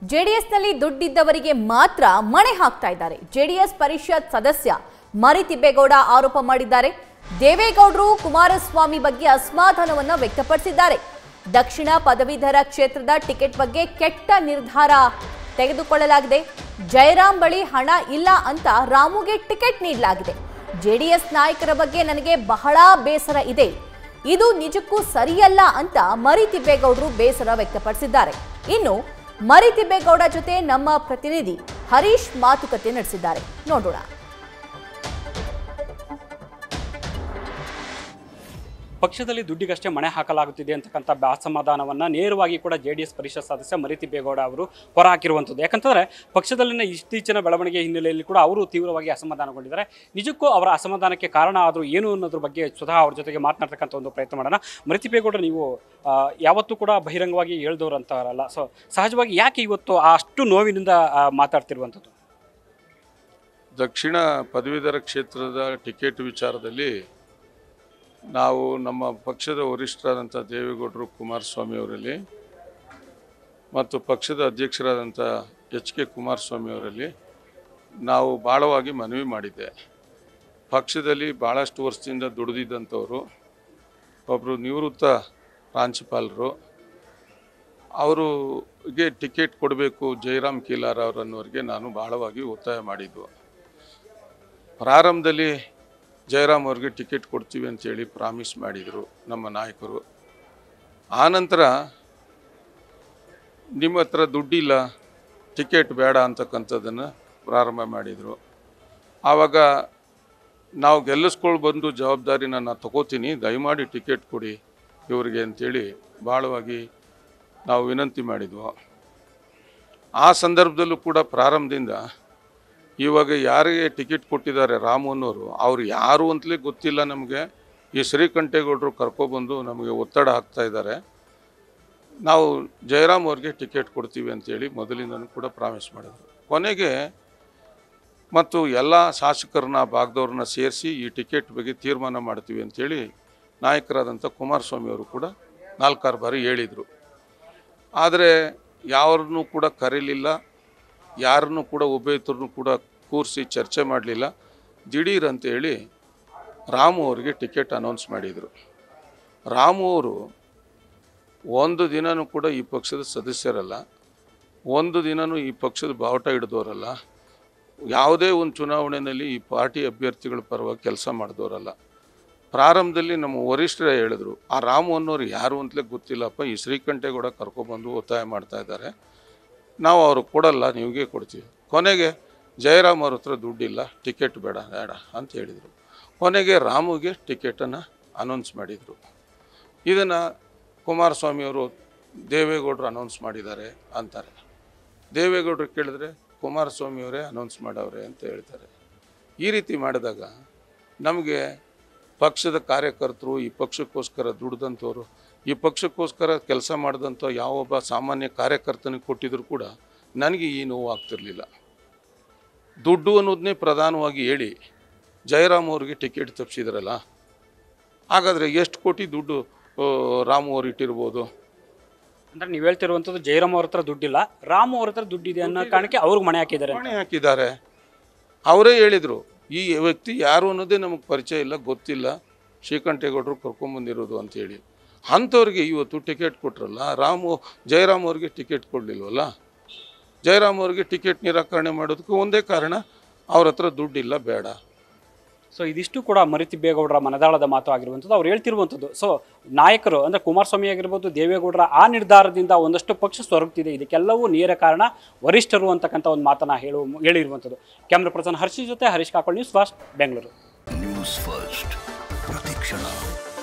ಜೆಡಿಎಸ್ನಲ್ಲಿ ದುಡ್ಡಿದ್ದವರಿಗೆ ಮಾತ್ರ ಮಣೆ ಹಾಕ್ತಾ ಇದ್ದಾರೆ ಜೆಡಿಎಸ್ ಪರಿಷತ್ ಸದಸ್ಯ ಮರಿ ತಿಬ್ಬೇಗೌಡ ಆರೋಪ ಮಾಡಿದ್ದಾರೆ ದೇವೇಗೌಡರು ಕುಮಾರಸ್ವಾಮಿ ಬಗ್ಗೆ ಅಸಮಾಧಾನವನ್ನ ವ್ಯಕ್ತಪಡಿಸಿದ್ದಾರೆ ದಕ್ಷಿಣ ಪದವೀಧರ ಕ್ಷೇತ್ರದ ಟಿಕೆಟ್ ಬಗ್ಗೆ ಕೆಟ್ಟ ನಿರ್ಧಾರ ತೆಗೆದುಕೊಳ್ಳಲಾಗಿದೆ ಜಯರಾಮ್ ಬಳಿ ಹಣ ಇಲ್ಲ ಅಂತ ರಾಮುಗೆ ಟಿಕೆಟ್ ನೀಡಲಾಗಿದೆ ಜೆಡಿಎಸ್ ನಾಯಕರ ಬಗ್ಗೆ ನನಗೆ ಬಹಳ ಬೇಸರ ಇದೆ ಇದು ನಿಜಕ್ಕೂ ಸರಿಯಲ್ಲ ಅಂತ ಮರಿ ತಿಬ್ಬೇಗೌಡರು ಬೇಸರ ವ್ಯಕ್ತಪಡಿಸಿದ್ದಾರೆ ಇನ್ನು ಮರಿ ತಿಬ್ಬೇಗೌಡ ಜೊತೆ ನಮ್ಮ ಪ್ರತಿನಿಧಿ ಹರೀಶ್ ಮಾತುಕತೆ ನಡೆಸಿದ್ದಾರೆ ನೋಡೋಣ ಪಕ್ಷದಲ್ಲಿ ದುಡ್ಡಿಗಷ್ಟೇ ಮಣೆ ಹಾಕಲಾಗುತ್ತಿದೆ ಅಂತಕ್ಕಂಥ ಬ- ಅಸಮಾಧಾನವನ್ನ ನೇರವಾಗಿ ಕೂಡ ಜೆ ಡಿ ಎಸ್ ಪರಿಷತ್ ಸದಸ್ಯ ಮರಿತಿಬ್ಬೇಗೌಡ ಅವರು ಹೊರಹಾಕಿರುವಂಥದ್ದು ಯಾಕಂತಂದ್ರೆ ಪಕ್ಷದಲ್ಲಿನ ಇತ್ತೀಚಿನ ಬೆಳವಣಿಗೆ ಹಿನ್ನೆಲೆಯಲ್ಲಿ ಕೂಡ ಅವರು ತೀವ್ರವಾಗಿ ಅಸಮಾಧಾನಗೊಂಡಿದ್ದಾರೆ ನಿಜಕ್ಕೂ ಅವರ ಅಸಮಾಧಾನಕ್ಕೆ ಕಾರಣ ಆದರೂ ಏನು ಅನ್ನೋದ್ರ ಬಗ್ಗೆ ಸ್ವತಃ ಅವ್ರ ಜೊತೆಗೆ ಮಾತನಾಡ್ತಕ್ಕಂಥ ಒಂದು ಪ್ರಯತ್ನ ಮಾಡೋಣ ಮರಿತಿಬ್ಬೇಗೌಡ ನೀವು ಆ, ಯಾವತ್ತೂ ಕೂಡ ಬಹಿರಂಗವಾಗಿ ಹೇಳ್ದವ್ರು ಅಂತಾರಲ್ಲ ಸೊ ಸಹಜವಾಗಿ ಯಾಕೆ ಇವತ್ತು ಆ ಅಷ್ಟು ನೋವಿನಿಂದ ಆ, ಮಾತಾಡ್ತಿರುವಂಥದ್ದು ದಕ್ಷಿಣ ಪದವೀಧರ ಕ್ಷೇತ್ರದ ಟಿಕೆಟ್ ವಿಚಾರದಲ್ಲಿ ನಾವು ನಮ್ಮ ಪಕ್ಷದ ವರಿಷ್ಠರಾದಂಥ ದೇವೇಗೌಡರು ಕುಮಾರಸ್ವಾಮಿ ಅವರಲ್ಲಿ ಮತ್ತು ಪಕ್ಷದ ಅಧ್ಯಕ್ಷರಾದಂಥ ಎಚ್ ಕೆ ಕುಮಾರಸ್ವಾಮಿ ಅವರಲ್ಲಿ ನಾವು ಭಾಳವಾಗಿ ಮನವಿ ಮಾಡಿದ್ದೆ ಪಕ್ಷದಲ್ಲಿ ಭಾಳಷ್ಟು ವರ್ಷದಿಂದ ದುಡಿದಿದ್ದಂಥವರು ಒಬ್ಬರು ನಿವೃತ್ತ ಪ್ರಾಂಶುಪಾಲರು ಅವರಿಗೆ ಟಿಕೆಟ್ ಕೊಡಬೇಕು ಜಯರಾಮ್ ಕೀಲಾರ್ ಅವರನ್ನೋರಿಗೆ ನಾನು ಭಾಳವಾಗಿ ಒತ್ತಾಯ ಮಾಡಿದ್ದು ಪ್ರಾರಂಭದಲ್ಲಿ ಜಯರಾಮ್ ಅವ್ರಿಗೆ ಟಿಕೆಟ್ ಕೊಡ್ತೀವಿ ಅಂತೇಳಿ ಪ್ರಾಮಿಸ್ ಮಾಡಿದರು ನಮ್ಮ ನಾಯಕರು ಆನಂತರ ನಿಮ್ಮ ಹತ್ರ ದುಡ್ಡಿಲ್ಲ ಟಿಕೆಟ್ ಬೇಡ ಅಂತಕ್ಕಂಥದ್ದನ್ನು ಪ್ರಾರಂಭ ಮಾಡಿದರು ಆವಾಗ ನಾವು ಗೆಲ್ಲಿಸ್ಕೊಂಡು ಬಂದು ಜವಾಬ್ದಾರಿನ ನಾನು ತಗೋತೀನಿ ದಯಮಾಡಿ ಟಿಕೆಟ್ ಕೊಡಿ ಇವರಿಗೆ ಅಂತೇಳಿ ಭಾಳವಾಗಿ ನಾವು ವಿನಂತಿ ಮಾಡಿದ್ವು ಆ ಸಂದರ್ಭದಲ್ಲೂ ಕೂಡ ಪ್ರಾರಂಭದಿಂದ ಇವಾಗ ಯಾರಿಗೆ ಟಿಕೆಟ್ ಕೊಟ್ಟಿದ್ದಾರೆ ರಾಮು ಅನ್ನೋರು ಅವ್ರು ಯಾರು ಅಂತಲೇ ಗೊತ್ತಿಲ್ಲ ನಮಗೆ ಈ ಶ್ರೀಕಂಠೇಗೌಡರು ಕರ್ಕೊಬಂದು ನಮಗೆ ಒತ್ತಡ ಹಾಕ್ತಾ ಇದ್ದಾರೆ ನಾವು ಜಯರಾಮ್ ಅವ್ರಿಗೆ ಟಿಕೆಟ್ ಕೊಡ್ತೀವಿ ಅಂತೇಳಿ ಮೊದಲಿಂದನೂ ಕೂಡ ಪ್ರಾಮಿಸ್ ಮಾಡಿದ್ರು ಕೊನೆಗೆ ಮತ್ತು ಎಲ್ಲ ಶಾಸಕರನ್ನ ಭಾಗದವ್ರನ್ನ ಸೇರಿಸಿ ಈ ಟಿಕೆಟ್ ಬಗ್ಗೆ ತೀರ್ಮಾನ ಮಾಡ್ತೀವಿ ಅಂತೇಳಿ ನಾಯಕರಾದಂಥ ಕುಮಾರಸ್ವಾಮಿ ಅವರು ಕೂಡ ನಾಲ್ಕಾರು ಬಾರಿ ಹೇಳಿದರು ಆದರೆ ಯಾರನ್ನೂ ಕೂಡ ಕರೀಲಿಲ್ಲ ಯಾರನ್ನೂ ಕೂಡ ಉಭಯತರನ್ನು ಕೂಡ ಕೂರಿಸಿ ಚರ್ಚೆ ಮಾಡಲಿಲ್ಲ ದಿಢೀರ್ ಅಂತೇಳಿ ರಾಮು ಅವರಿಗೆ ಟಿಕೆಟ್ ಅನೌನ್ಸ್ ಮಾಡಿದರು ರಾಮು ಅವರು ಒಂದು ದಿನನೂ ಕೂಡ ಈ ಪಕ್ಷದ ಸದಸ್ಯರಲ್ಲ ಒಂದು ದಿನನೂ ಈ ಪಕ್ಷದ ಬಾವುಟ ಹಿಡಿದವರಲ್ಲ ಯಾವುದೇ ಒಂದು ಚುನಾವಣೆಯಲ್ಲಿ ಈ ಪಾರ್ಟಿ ಅಭ್ಯರ್ಥಿಗಳ ಪರವಾಗಿ ಕೆಲಸ ಮಾಡಿದವರಲ್ಲ ಪ್ರಾರಂಭದಲ್ಲಿ ನಮ್ಮ ವರಿಷ್ಠರೇ ಹೇಳಿದ್ರು ಆ ರಾಮು ಅನ್ನೋರು ಯಾರು ಅಂತಲೇ ಗೊತ್ತಿಲ್ಲಪ್ಪ ಈ ಶ್ರೀಕಂಠೇಗೌಡ ಕರ್ಕೊಬಂದು ಒತ್ತಾಯ ಮಾಡ್ತಾ ಇದ್ದಾರೆ ನಾವು ಅವರು ಕೊಡಲ್ಲ ನೀವೇ ಕೊಡ್ತೀವಿ ಕೊನೆಗೆ ಜಯರಾಮ್ ಅವ್ರ ಹತ್ರ ದುಡ್ಡಿಲ್ಲ ಟಿಕೆಟ್ ಬೇಡ ಬೇಡ ಅಂತ ಹೇಳಿದರು ಕೊನೆಗೆ ರಾಮುಗೆ ಟಿಕೆಟನ್ನು ಅನೌನ್ಸ್ ಮಾಡಿದರು ಇದನ್ನು ಕುಮಾರಸ್ವಾಮಿಯವರು ದೇವೇಗೌಡರು ಅನೌನ್ಸ್ ಮಾಡಿದ್ದಾರೆ ಅಂತಾರೆ ದೇವೇಗೌಡರು ಕೇಳಿದ್ರೆ ಕುಮಾರಸ್ವಾಮಿಯವರೇ ಅನೌನ್ಸ್ ಮಾಡವ್ರೆ ಅಂತ ಹೇಳ್ತಾರೆ ಈ ರೀತಿ ಮಾಡಿದಾಗ ನಮಗೆ ಪಕ್ಷದ ಕಾರ್ಯಕರ್ತರು ಈ ಪಕ್ಷಕ್ಕೋಸ್ಕರ ದುಡ್ದಂಥವ್ರು ಈ ಪಕ್ಷಕ್ಕೋಸ್ಕರ ಕೆಲಸ ಮಾಡಿದಂಥ ಯಾವೊಬ್ಬ ಸಾಮಾನ್ಯ ಕಾರ್ಯಕರ್ತನಿಗೆ ಕೊಟ್ಟಿದ್ರು ಕೂಡ ನನಗೆ ಈ ನೋವು ಆಗ್ತಿರ್ಲಿಲ್ಲ ದುಡ್ಡು ಅನ್ನೋದನ್ನೇ ಪ್ರಧಾನವಾಗಿ ಹೇಳಿ ಜಯರಾಮ್ ಅವ್ರಿಗೆ ಟಿಕೆಟ್ ತಪ್ಪಿಸಿದ್ರಲ್ಲ ಹಾಗಾದರೆ ಎಷ್ಟು ಕೋಟಿ ದುಡ್ಡು ಆ, ರಾಮು ಅವ್ರು ಇಟ್ಟಿರ್ಬೋದು ಅಂದ್ರೆ ನೀವು ಹೇಳ್ತಿರುವಂಥದ್ದು ಜಯರಾಮ್ ಅವ್ರ ಹತ್ರ ದುಡ್ಡಿಲ್ಲ ರಾಮು ಅವ್ರ ಹತ್ರ ದುಡ್ಡಿದೆ ಅನ್ನೋ ಕಾರಣಕ್ಕೆ ಅವ್ರಿಗೆ ಮಣೆ ಹಾಕಿದ್ದಾರೆ ಅಂತ. ಮಣೆ ಹಾಕಿದ್ದಾರೆ ಅವರೇ ಹೇಳಿದರು ಈ ವ್ಯಕ್ತಿ ಯಾರು ಅನ್ನೋದೇ ನಮಗೆ ಪರಿಚಯ ಇಲ್ಲ ಗೊತ್ತಿಲ್ಲ ಶ್ರೀಕಂಠೇಗೌಡರು ಕರ್ಕೊಂಬಂದಿರೋದು ಅಂತೇಳಿ ಅಂಥವ್ರಿಗೆ ಇವತ್ತು ಟಿಕೆಟ್ ಕೊಟ್ರಲ್ಲ ರಾಮು ಜಯರಾಮ್ ಅವ್ರಿಗೆ ಟಿಕೆಟ್ ಕೊಡಲಿಲ್ವಲ್ಲ ಜಯರಾಮ್ ಅವ್ರಿಗೆ ಟಿಕೆಟ್ ನಿರಾಕರಣೆ ಮಾಡೋದಕ್ಕೆ ಒಂದೇ ಕಾರಣ ಅವ್ರ ಹತ್ರ ದುಡ್ಡಿಲ್ಲ ಬೇಡ ಸೊ ಇದಿಷ್ಟು ಕೂಡ ಮರಿತಿಬ್ಬೇಗೌಡರ ಮನದಾಳದ ಮಾತು ಆಗಿರುವಂಥದ್ದು ಅವ್ರು ಹೇಳ್ತಿರುವಂಥದ್ದು ಸೊ ನಾಯಕರು ಅಂದರೆ ಕುಮಾರಸ್ವಾಮಿ ಆಗಿರ್ಬೋದು ದೇವೇಗೌಡರ ಆ ನಿರ್ಧಾರದಿಂದ ಒಂದಷ್ಟು ಪಕ್ಷ ಸ್ವರ್ಗ್ತಿದೆ ಇದಕ್ಕೆಲ್ಲವೂ ನೇರ ಕಾರಣ ವರಿಷ್ಠರು ಅಂತಕ್ಕಂಥ ಒಂದು ಮಾತನ್ನ ಹೇಳು ಹೇಳಿರುವಂಥದ್ದು ಕ್ಯಾಮ್ರಾ ಪರ್ಸನ್ ಹರ್ಷಿ ಜೊತೆ Harish Kakol news fast Bengaluru news first ಪ್ರತಿಕ್ಷಣ